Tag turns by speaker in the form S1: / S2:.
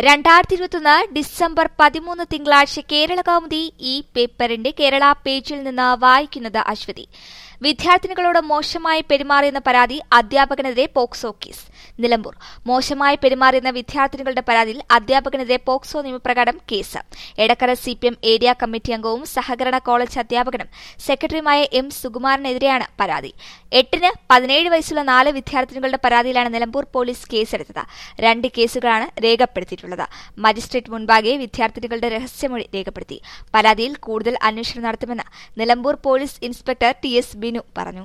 S1: രണ്ടായിരത്തി ഇരുപത്തൊന്ന് ഡിസംബർ പതിമൂന്ന് തിങ്കളാഴ്ച കേരള കൗമുദി ഈ പേപ്പറിന്റെ കേരള പേജിൽ നിന്ന് വായിക്കുന്നത് അശ്വതി വിദ്യാർത്ഥിനികളോട് മോശമായി പെരുമാറിയെന്ന പരാതി അധ്യാപകനെതിരെ പോക്സോ കേസ് നിലമ്പൂർ മോശമായി പെരുമാറിയെന്ന വിദ്യാർത്ഥിനികളുടെ പരാതിയിൽ അധ്യാപകനെതിരെ പോക്സോ നിയമപ്രകാരം case Edakkara CPM area committee അംഗവും സഹകരണ കോളേജ് അധ്യാപകനും സെക്രട്ടറിയുമായ എം സുകുമാരനെതിരെയാണ് പരാതി എട്ടിന് പതിനേഴ് വയസ്സുള്ള നാല് വിദ്യാർത്ഥിനികളുടെ പരാതിയിലാണ് നിലമ്പൂർ പോലീസ് കേസെടുത്തത് രണ്ട് കേസുകളാണ് രേഖപ്പെടുത്തിയിട്ടുള്ളത് മജിസ്ട്രേറ്റ് മുൻപാകെ വിദ്യാർത്ഥിനികളുടെ രഹസ്യമൊഴി രേഖപ്പെടുത്തി പരാതിയിൽ കൂടുതൽ അന്വേഷണം നടത്തുമെന്ന് Nilambur police inspector T S Binu പറഞ്ഞു